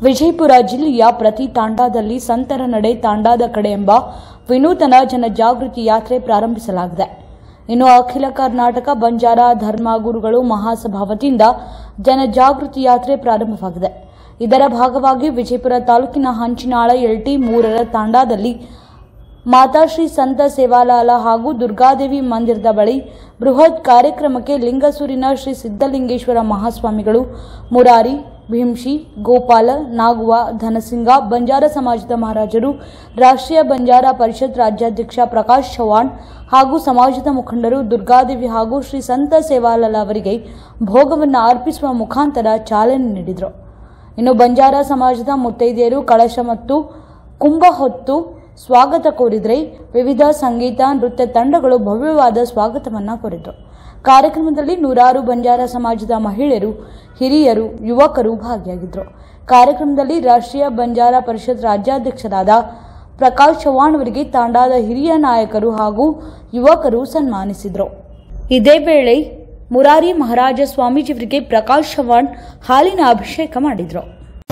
ವಿಜಯಪುರ ಜಿಲ್ಲೆಯ ಪ್ರತಿ ತಾಂಡಾದಲ್ಲಿ ಸಂತರ ನಡೆ ತಾಂಡಾದ ಕಡೆ ಎಂಬ ವಿನೂತನ ಜನಜಾಗೃತಿ ಯಾತ್ರೆ ಪ್ರಾರಂಭಿಸಲಾಗಿದೆ ಇನ್ನು ಅಖಿಲ ಕರ್ನಾಟಕ ಬಂಜಾರ ಧರ್ಮಗುರುಗಳು ಮಹಾಸಭಾ ವತಿಯಿಂದ ಜನಜಾಗೃತಿ ಯಾತ್ರೆ ಪ್ರಾರಂಭವಾಗಿದೆ ಇದರ ಭಾಗವಾಗಿ ವಿಜಯಪುರ ತಾಲೂಕಿನ ಹಂಚಿನಾಳ ಎಲ್ಟಿ ಮೂರರ ತಾಂಡಾದಲ್ಲಿ ಮಾತಾಶ್ರೀ ಸಂತ ಸೇವಾಲಾಲ ಹಾಗೂ ದುರ್ಗಾದೇವಿ ಮಂದಿರದ ಬಳಿ ಬೃಹತ್ ಕಾರ್ಯಕ್ರಮಕ್ಕೆ ಲಿಂಗಸೂರಿನ ಶ್ರೀ ಸಿದ್ದಲಿಂಗೇಶ್ವರ ಮಹಾಸ್ವಾಮಿಗಳು ಮುರಾರಿ ಭೀಮ್ಶಿ ಗೋಪಾಲ ನಾಗುವ ಧನಸಿಂಗ ಬಂಜಾರ ಸಮಾಜದ ಮಹಾರಾಜರು ರಾಷ್ಟ್ರೀಯ ಬಂಜಾರ ಪರಿಷತ್ ರಾಜ್ಯಾಧ್ಯಕ್ಷ ಪ್ರಕಾಶ್ ಚವ್ಹಾಣ್ ಹಾಗೂ ಸಮಾಜದ ಮುಖಂಡರು ದುರ್ಗಾದೇವಿ ಹಾಗೂ ಶ್ರೀ ಸಂತ ಸೇವಾಲಾಲ್ ಅವರಿಗೆ ಭೋಗವನ್ನು ಅರ್ಪಿಸುವ ಮುಖಾಂತರ ಚಾಲನೆ ನೀಡಿದರು ಇನ್ನು ಬಂಜಾರ ಸಮಾಜದ ಮುತ್ತೈದೆಯರು ಕಳಶ ಮತ್ತು ಕುಂಭ ಹೊತ್ತು ಸ್ವಾಗತ ಕೋರಿದರೆ ವಿವಿಧ ಸಂಗೀತ ನೃತ್ಯ ತಂಡಗಳು ಭವ್ಯವಾದ ಸ್ವಾಗತವನ್ನ ಕೋರಿದರು ಕಾರ್ಯಕ್ರಮದಲ್ಲಿ ನೂರಾರು ಬಂಜಾರ ಸಮಾಜದ ಮಹಿಳೆಯರು ಹಿರಿಯರು ಯುವಕರು ಭಾಗಿಯಾಗಿದ್ದರು ಕಾರ್ಯಕ್ರಮದಲ್ಲಿ ರಾಷ್ಟ್ರೀಯ ಬಂಜಾರ ಪರಿಷತ್ ರಾಜ್ಯಾಧ್ಯಕ್ಷರಾದ ಪ್ರಕಾಶ್ ಚವ್ಹಾಣ್ ಅವರಿಗೆ ತಾಂಡಾದ ಹಿರಿಯ ನಾಯಕರು ಹಾಗೂ ಯುವಕರು ಸನ್ಮಾನಿಸಿದರು ಇದೇ ವೇಳೆ ಮುರಾರಿ ಮಹಾರಾಜ ಸ್ವಾಮೀಜಿಯವರಿಗೆ ಪ್ರಕಾಶ್ ಚವ್ಹಾಣ್ ಹಾಲಿನ ಅಭಿಷೇಕ ಮಾಡಿದರು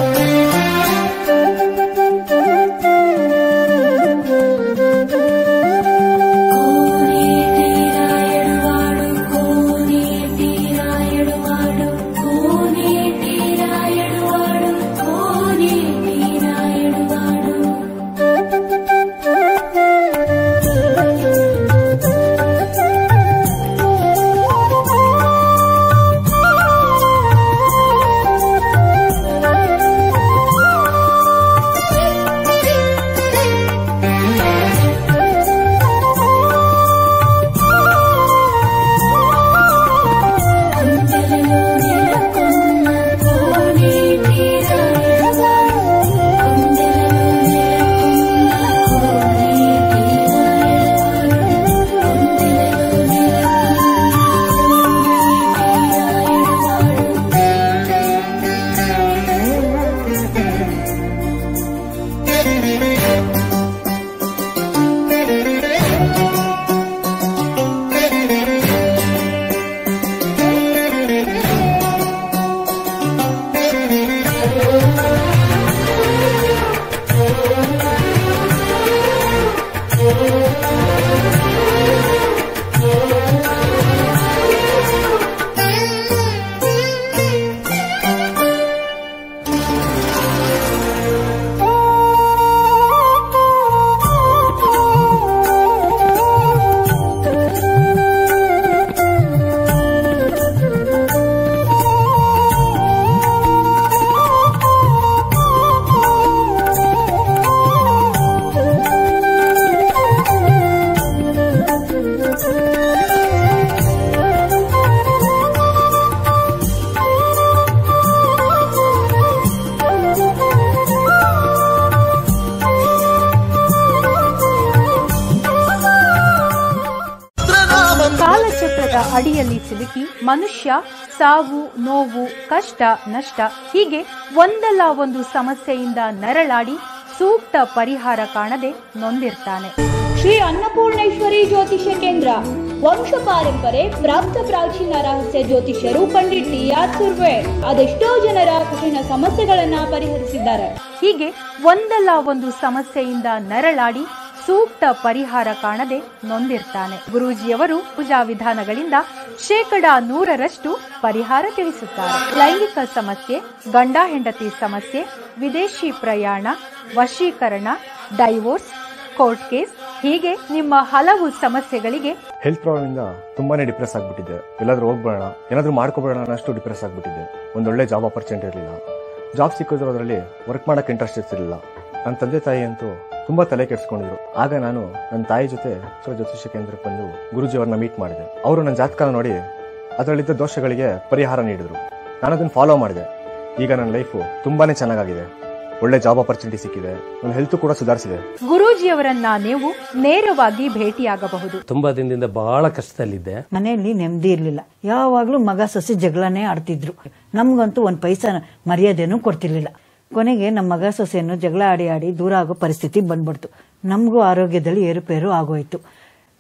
ಕಾಲಚಕ್ರದ ಅಡಿಯಲ್ಲಿ ಸಿಲುಕಿ ಮನುಷ್ಯ ಸಾವು ನೋವು ಕಷ್ಟ ನಷ್ಟ ಹೀಗೆ ಒಂದಲ್ಲ ಒಂದು ಸಮಸ್ಯೆಯಿಂದ ನರಳಾಡಿ ಸೂಕ್ತ ಪರಿಹಾರ ಕಾಣದೆ ನೊಂದಿರ್ತಾನೆ ಶ್ರೀ ಅನ್ನಪೂರ್ಣೇಶ್ವರಿ ಜ್ಯೋತಿಷ್ಯ ಕೇಂದ್ರ ವಂಶ ಪಾರಂಪರೆ ಪ್ರಾಪ್ತ ಪ್ರಾಚೀನ ರಹಸ್ಯ ಜ್ಯೋತಿಷ್ಯರು ಪಂಡಿತ್ ಟಿ ಆರ್ ಸುರ್ವೆ ಅದೆಷ್ಟೋ ಜನರ ಕಠಿಣ ಸಮಸ್ಯೆಗಳನ್ನ ಪರಿಹರಿಸಿದ್ದಾರೆ ಹೀಗೆ ಒಂದಲ್ಲ ಒಂದು ಸಮಸ್ಯೆಯಿಂದ ನರಳಾಡಿ ಸೂಕ್ತ ಪರಿಹಾರ ಕಾಣದೆ ನೊಂದಿರ್ತಾನೆ ಗುರೂಜಿಯವರು ಪೂಜಾ ವಿಧಾನಗಳಿಂದ ಶೇಕಡ ನೂರರಷ್ಟು ಪರಿಹಾರ ತಿಳಿಸುತ್ತಾರೆ ಲೈಂಗಿಕ ಸಮಸ್ಯೆ ಗಂಡ ಹೆಂಡತಿ ಸಮಸ್ಯೆ ವಿದೇಶಿ ಪ್ರಯಾಣ ವಶೀಕರಣ ಡೈವೋರ್ಸ್ ಕೋರ್ಟ್ ಕೇಸ್ ಹೀಗೆ ನಿಮ್ಮ ಹಲವು ಸಮಸ್ಯೆಗಳಿಗೆ ಹೆಲ್ತ್ ಪ್ರಾಬ್ಲಮ್ ಇಂದ ತುಂಬಾನೇ ಡಿಪ್ರೆಸ್ ಆಗ್ಬಿಟ್ಟಿದ್ದೆ ಎಲ್ಲಾದ್ರೂ ಹೋಗ್ಬೇಡ ಏನಾದ್ರೂ ಮಾಡ್ಕೋಬೇಡ ಅನ್ನಷ್ಟು ಡಿಪ್ರೆಸ್ ಆಗ್ಬಿಟ್ಟಿದ್ದೆ ಒಂದೊಳ್ಳೆ ಜಾಬ್ ಆಪರ್ಚುನಿಟಿ ಇರಲಿಲ್ಲ ಜಾಬ್ ಸಿಕ್ಕಿದ್ರು ಅದರಲ್ಲಿ ವರ್ಕ್ ಮಾಡಕ್ಕೆ ಇಂಟ್ರೆಸ್ಟ್ ಇರ್ತಿರ್ಲಿಲ್ಲ ನನ್ನ ತಂದೆ ತಾಯಿ ಅಂತೂ ತುಂಬಾ ತಲೆ ಕೆಡಿಸ್ಕೊಂಡಿದ್ರು ಆಗ ನಾನು ನನ್ನ ತಾಯಿ ಜೊತೆ ಸೊ ಜ್ಯೋತಿಷ್ಯ ಕೇಂದ್ರಕ್ಕೆ ಬಂದು ಗುರುಜಿ ಅವ್ರನ್ನ ಮೀಟ್ ಮಾಡಿದೆ ಅವರು ನನ್ನ ಜಾತಕ ನೋಡಿ ಅದರಲ್ಲಿದ್ದ ದೋಷಗಳಿಗೆ ಪರಿಹಾರ ನೀಡಿದ್ರು ನಾನು ಅದನ್ನ ಫಾಲೋ ಮಾಡಿದೆ ಈಗ ನನ್ನ ಲೈಫು ತುಂಬಾನೇ ಚೆನ್ನಾಗಿದೆ ಒಳ್ಳೆ ಜಾಬ್ ಆಪರ್ಚುನಿಟಿ ಸಿಕ್ಕಿದೆ ನನ್ನ ಹೆಲ್ತ್ ಕೂಡ ಸುಧಾರಿಸಿದೆ ಗುರೂಜಿಯವರನ್ನ ನೀವು ನೇರವಾಗಿ ಭೇಟಿಯಾಗಬಹುದು ತುಂಬಾ ದಿನದಿಂದ ಬಹಳ ಕಷ್ಟದಲ್ಲಿದ್ದೆ ಮನೆಯಲ್ಲಿ ನೆಮ್ಮದಿ ಇರಲಿಲ್ಲ ಯಾವಾಗಲೂ ಮಗ ಸೊಸೆ ಜಗಳನೇ ಆಡ್ತಿದ್ರು ನಮ್ಗಂತೂ ಒಂದು ಪೈಸಾ ಮರ್ಯಾದೆನೂ ಕೊಡ್ತಿರ್ಲಿಲ್ಲ ಕೊನೆಗೆ ನಮ್ಮ ಮಗ ಸೊಸೆಯನ್ನು ಜಗಳ ಆಡಿ ಆಡಿ ದೂರ ಆಗೋ ಪರಿಸ್ಥಿತಿ ಬಂದ್ಬಿಡ್ತು ನಮಗೂ ಆರೋಗ್ಯದಲ್ಲಿ ಏರುಪೇರು ಆಗೋಯ್ತು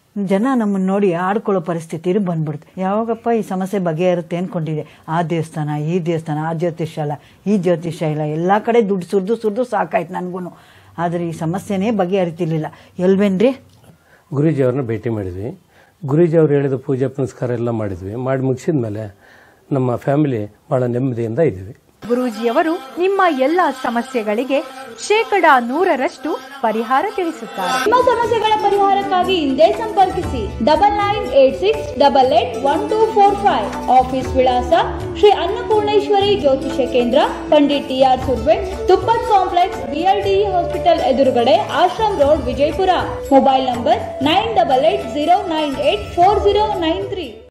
ಜನ ನಮ್ಮನ್ನ ನೋಡಿ ಆಡ್ಕೊಳ್ಳೋ ಪರಿಸ್ಥಿತಿ ಬಂದ್ಬಿಡ್ತು ಯಾವಾಗಪ್ಪ ಈ ಸಮಸ್ಯೆ ಬಗೆಹರುತ್ತೆ ಅನ್ಕೊಂಡಿದೆ ಆ ದೇವಸ್ಥಾನ ಈ ದೇವಸ್ಥಾನ ಆ ಜ್ಯೋತಿಷ್ಯ ಇಲ್ಲ ಈ ಜ್ಯೋತಿಷ್ಯ ಇಲ್ಲ ಎಲ್ಲ ಕಡೆ ದುಡ್ಡು ಸುರಿದು ಸುರಿದು ಸಾಕಾಯ್ತು ನನಗೂ ಆದರೆ ಈ ಸಮಸ್ಯೆನೇ ಬಗೆಹರಿತಿರ್ಲಿಲ್ಲ ಎಲ್ವೇನ್ರಿ ಗುರೂಜಿ ಅವ್ರನ್ನ ಭೇಟಿ ಮಾಡಿದ್ವಿ ಗುರೂಜಿ ಅವ್ರು ಹೇಳಿದ ಪೂಜೆ ಪುನಸ್ಕಾರ ಎಲ್ಲ ಮಾಡಿದ್ವಿ ಮಾಡಿ ಮುಗಿಸಿದ ಮೇಲೆ ನಮ್ಮ ಫ್ಯಾಮಿಲಿ ಭಾಳ ನೆಮ್ಮದಿಯಿಂದ ಇದ್ದೀವಿ ಗುರೂಜಿಯವರು ನಿಮ್ಮ ಎಲ್ಲ ಸಮಸ್ಯೆಗಳಿಗೆ ಶೇಕಡ ನೂರರಷ್ಟು ಪರಿಹಾರ ತಿಳಿಸುತ್ತಾರೆ ನಿಮ್ಮ ಸಮಸ್ಯೆಗಳ ಪರಿಹಾರಕ್ಕಾಗಿ ಹಿಂದೆ ಸಂಪರ್ಕಿಸಿ double nine eight six double eight one two four five office ವಿಳಾಸ ಶ್ರೀ ಅನ್ನಪೂರ್ಣೇಶ್ವರಿ ಜ್ಯೋತಿಷ್ಯ ಕೇಂದ್ರ ಪಂಡಿತ್ ಟಿ ಆರ್ ಸುರ್ವೆ ತುಪ್ಪತ್ ಕಾಂಪ್ಲೆಕ್ಸ್ ಬಿಎಲ್ಡಿಇ ಹಾಸ್ಪಿಟಲ್ ಎದುರುಗಡೆ Ashram road Vijayapura mobile number nine double eight zero nine eight four zero nine three